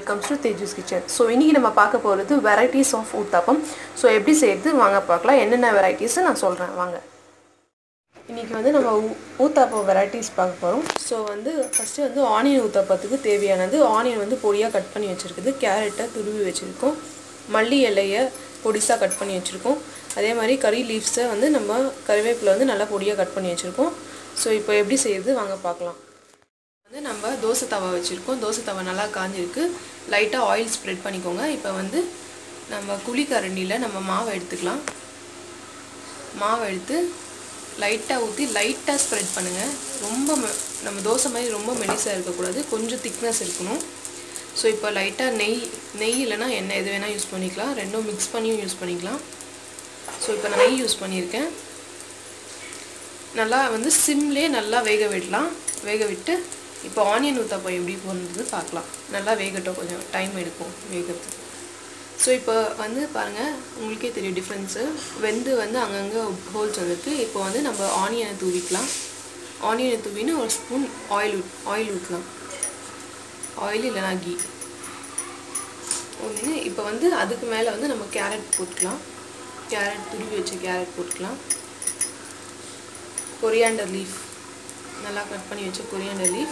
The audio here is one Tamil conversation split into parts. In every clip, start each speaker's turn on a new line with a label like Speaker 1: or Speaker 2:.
Speaker 1: welcomes to Teju's kitchen so இன்றைக்கி நம்ம பார்க்க போகிறது வெரைட்டிஸ் ஆஃப் ஊத்தாப்பம் ஸோ எப்படி செய்கிறது வாங்க பார்க்கலாம் என்னென்ன வெரைட்டிஸ் நான் சொல்கிறேன் வாங்க இன்றைக்கி வந்து நம்ம ஊ ஊத்தாப்பம் வெரைட்டிஸ் பார்க்க போகிறோம் ஸோ வந்து ஃபஸ்ட்டு வந்து ஆனியன் ஊத்தாப்பத்துக்கு தேவையானது ஆனியன் வந்து பொடியாக கட் பண்ணி வச்சுருக்குது கேரட்டை துருவி வச்சுருக்கோம் மல்லி இலையை பொடிசாக கட் பண்ணி வச்சுருக்கோம் அதே மாதிரி கறி லீவ்ஸை வந்து நம்ம கறிவேப்பிலை வந்து நல்லா பொடியாக கட் பண்ணி வச்சுருக்கோம் ஸோ இப்போ எப்படி செய்யுது வாங்க பார்க்கலாம் வந்து நம்ம தோசை தவா வச்சுருக்கோம் தோசை தவா நல்லா காஞ்சிருக்கு லைட்டாக ஆயில் ஸ்ப்ரெட் பண்ணிக்கோங்க இப்போ வந்து நம்ம குழிக்கரண்டியில் நம்ம மாவை எடுத்துக்கலாம் மாவை எடுத்து லைட்டாக ஊற்றி லைட்டாக ஸ்ப்ரெட் பண்ணுங்கள் ரொம்ப நம்ம தோசை மாதிரி ரொம்ப மெலிசாக இருக்கக்கூடாது கொஞ்சம் திக்னஸ் இருக்கணும் ஸோ இப்போ லைட்டாக நெய் நெய் இல்லைனா எண்ணெய் எது வேணால் யூஸ் பண்ணிக்கலாம் ரெண்டும் மிக்ஸ் பண்ணியும் யூஸ் பண்ணிக்கலாம் ஸோ இப்போ நான் நெய் யூஸ் பண்ணியிருக்கேன் நல்லா வந்து சிம்லேயே நல்லா வேக விடலாம் வேக விட்டு இப்போ ஆனியன் ஊத்தாப்பம் எப்படி போகிறது பார்க்கலாம் நல்லா வேகட்டும் கொஞ்சம் டைம் எடுக்கும் வேகிறதுக்கு ஸோ இப்போ வந்து பாருங்கள் உங்களுக்கே தெரியும் டிஃப்ரென்ஸு வெந்து வந்து அங்கங்கே ஹோல்ஸ் வந்துருக்கு இப்போ வந்து நம்ம ஆனியனை தூவிக்கலாம் ஆனியனை தூவின்னு ஒரு ஸ்பூன் ஆயில் ஊட் ஆயில் ஊற்றலாம் ஆயில் இல்லைனா கீ ஒன்று இப்போ வந்து அதுக்கு மேலே வந்து நம்ம கேரட் போட்டுக்கலாம் கேரட் துருவி வச்ச கேரட் போட்டுக்கலாம் கொரியாண்டர் லீஃப் நல்லா கட் பண்ணி வச்ச கொரியாண்டர் லீஃப்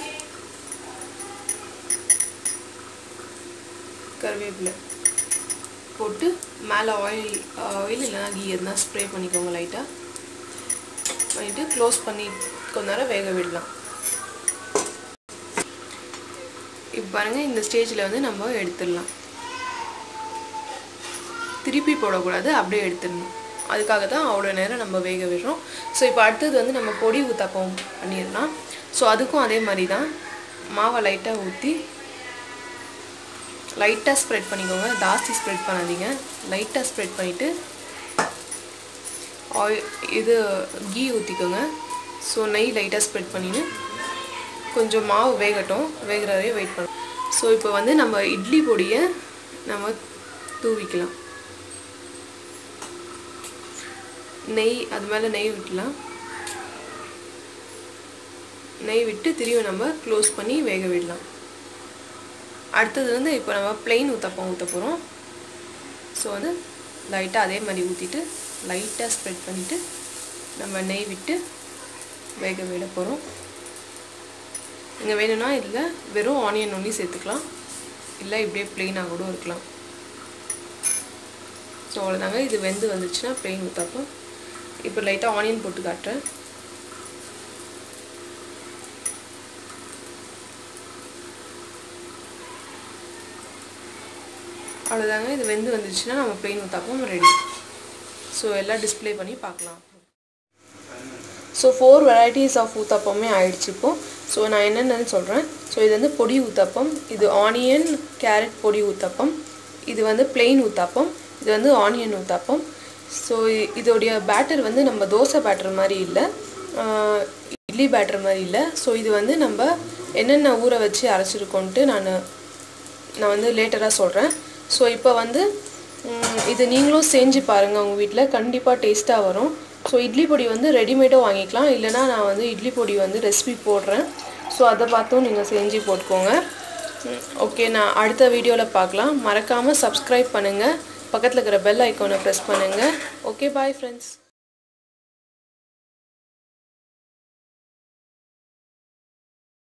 Speaker 1: கருவேப்பிலை போட்டு மேலே ஆயில் ஆயில் இல்லைனா கீ எதுனா ஸ்ப்ரே பண்ணிக்கோங்க லைட்டாக பண்ணிவிட்டு க்ளோஸ் பண்ணி கொஞ்ச நேரம் வேக விடலாம் இப்போ பாருங்கள் இந்த ஸ்டேஜில் வந்து நம்ம எடுத்துடலாம் திருப்பி போடக்கூடாது அப்படியே எடுத்துடணும் அதுக்காக தான் அவ்வளோ நேரம் நம்ம வேக விடுறோம் ஸோ இப்போ அடுத்தது வந்து நம்ம பொடி ஊத்தாப்பம் பண்ணிடலாம் ஸோ அதுக்கும் அதே மாதிரி தான் மாவை லைட்டாக ஊற்றி லைட்டாக ஸ்ப்ரெட் பண்ணிக்கோங்க ஜாஸ்தி ஸ்ப்ரெட் பண்ணாதீங்க லைட்டாக ஸ்ப்ரெட் பண்ணிவிட்டு ஆயில் இது கீ ஊற்றிக்கோங்க ஸோ நெய் லைட்டாக ஸ்ப்ரெட் பண்ணிவிட்டு கொஞ்சம் மாவு வேகட்டும் வேகிற வரையும் வெயிட் பண்ணும் ஸோ இப்போ வந்து நம்ம இட்லி பொடியை நம்ம தூவிக்கலாம் நெய் அது மேலே நெய் விட்டுலாம் நெய் விட்டு திரும்பி நம்ம க்ளோஸ் பண்ணி வேக விடலாம் அடுத்தது வந்து இப்போ நம்ம பிளெயின் ஊற்றப்பம் ஊற்ற போகிறோம் ஸோ வந்து லைட்டாக அதே மாதிரி ஊற்றிட்டு லைட்டாக ஸ்ப்ரெட் பண்ணிவிட்டு நம்ம நெய் விட்டு வேக விட போகிறோம் இங்கே வேணும்னா இதில் வெறும் ஆனியன் ஒன்லி சேர்த்துக்கலாம் இல்லை இப்படியே பிளெயினாக கூட இருக்கலாம் ஸோ அவ்வளோதாங்க இது வெந்து வந்துச்சுன்னா பிளெயின் ஊற்றப்போம் இப்போ லைட்டாக ஆனியன் போட்டு காட்டுறேன் அவ்வளோதாங்க இது வெந்து வந்துச்சுன்னா நம்ம பிளெயின் ஊத்தாப்பம் ரெடி ஸோ எல்லாம் டிஸ்பிளே பண்ணி பார்க்கலாம் ஸோ ஃபோர் வெரைட்டிஸ் ஆஃப் ஊத்தாப்பமே ஆயிடுச்சு இப்போது ஸோ நான் என்னென்னு சொல்கிறேன் ஸோ இது வந்து பொடி ஊத்தாப்பம் இது ஆனியன் கேரட் பொடி ஊத்தாப்பம் இது வந்து பிளெயின் ஊத்தாப்பம் இது வந்து ஆனியன் ஊத்தாப்பம் ஸோ இதோடைய பேட்டர் வந்து நம்ம தோசை பேட்டர் மாதிரி இல்லை இட்லி பேட்டர் மாதிரி இல்லை ஸோ இது வந்து நம்ம என்னென்ன ஊற வச்சு அரைச்சிருக்கோன்ட்டு நான் நான் வந்து லேட்டராக சொல்கிறேன் ஸோ இப்போ வந்து இது நீங்களும் செஞ்சு பாருங்கள் உங்கள் வீட்டில் கண்டிப்பாக டேஸ்ட்டாக வரும் ஸோ இட்லி பொடி வந்து ரெடிமேடாக வாங்கிக்கலாம் இல்லைனா நான் வந்து இட்லி பொடி வந்து ரெசிபி போடுறேன் ஸோ அதை பார்த்தும் நீங்கள் செஞ்சு போட்டுக்கோங்க ஓகே நான் அடுத்த வீடியோவில் பார்க்கலாம் மறக்காமல் சப்ஸ்கிரைப் பண்ணுங்கள் பக்கத்தில் இருக்கிற பெல் ஐக்கானை ப்ரெஸ் பண்ணுங்கள் ஓகே பாய் ஃப்ரெண்ட்ஸ்